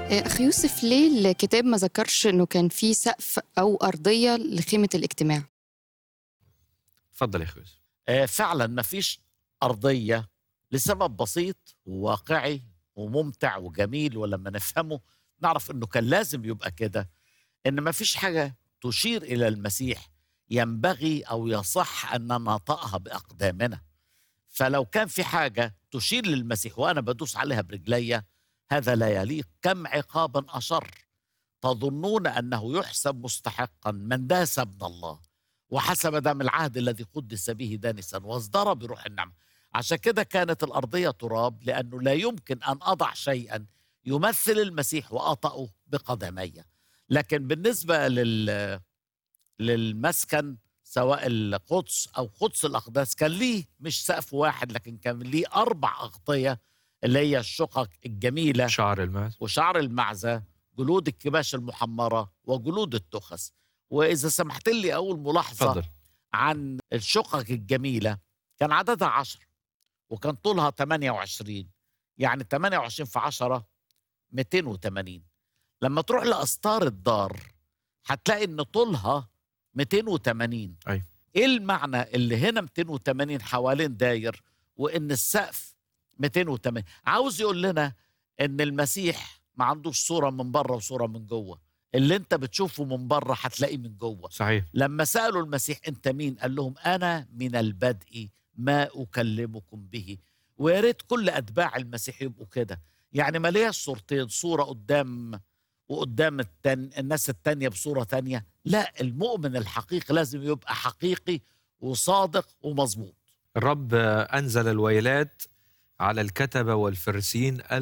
أخي يوسف ليه الكتاب ما ذكرش إنه كان في سقف أو أرضية لخيمة الاجتماع؟ اتفضل يا اخوي يوسف آه، فعلا ما فيش أرضية لسبب بسيط وواقعي وممتع وجميل ولما نفهمه نعرف أنه كان لازم يبقى كده أن ما فيش حاجة تشير إلى المسيح ينبغي أو يصح أن نطأها بأقدامنا فلو كان في حاجة تشير للمسيح وأنا بدوس عليها برجليا هذا لا يليق كم عقابا أشر تظنون أنه يحسب مستحقا من داس ابن الله وحسب دم العهد الذي قدس به دانسا واصدر بروح النعمة عشان كده كانت الأرضية تراب لأنه لا يمكن أن أضع شيئا يمثل المسيح وأطأه بقدمي لكن بالنسبة لل للمسكن سواء القدس أو قدس الأقداس كان ليه مش سقف واحد لكن كان ليه أربع أغطية اللي هي الشقق الجميلة شعر الماس وشعر المعزة جلود الكباش المحمرة وجلود التخس وإذا سمحت لي أول ملاحظة اتفضل عن الشقق الجميلة كان عددها عشر وكان طولها 28 يعني 28 في 10 280 لما تروح لأسطار الدار هتلاقي إن طولها 280 أيوة. إيه المعنى اللي هنا 280 حوالين داير وإن السقف 280 عاوز يقول لنا إن المسيح ما عندوش صورة من بره وصورة من جوه اللي انت بتشوفه من بره هتلاقيه من جوه صحيح لما سألوا المسيح أنت مين؟ قال لهم أنا من البدء ما أكلمكم به ويا ريت كل أتباع المسيح يبقوا كده يعني ما ليش صورتين صورة قدام وقدام التن... الناس التانية بصورة تانية لا المؤمن الحقيقي لازم يبقى حقيقي وصادق ومظبوط الرب أنزل الويلات على الكتبة والفرسين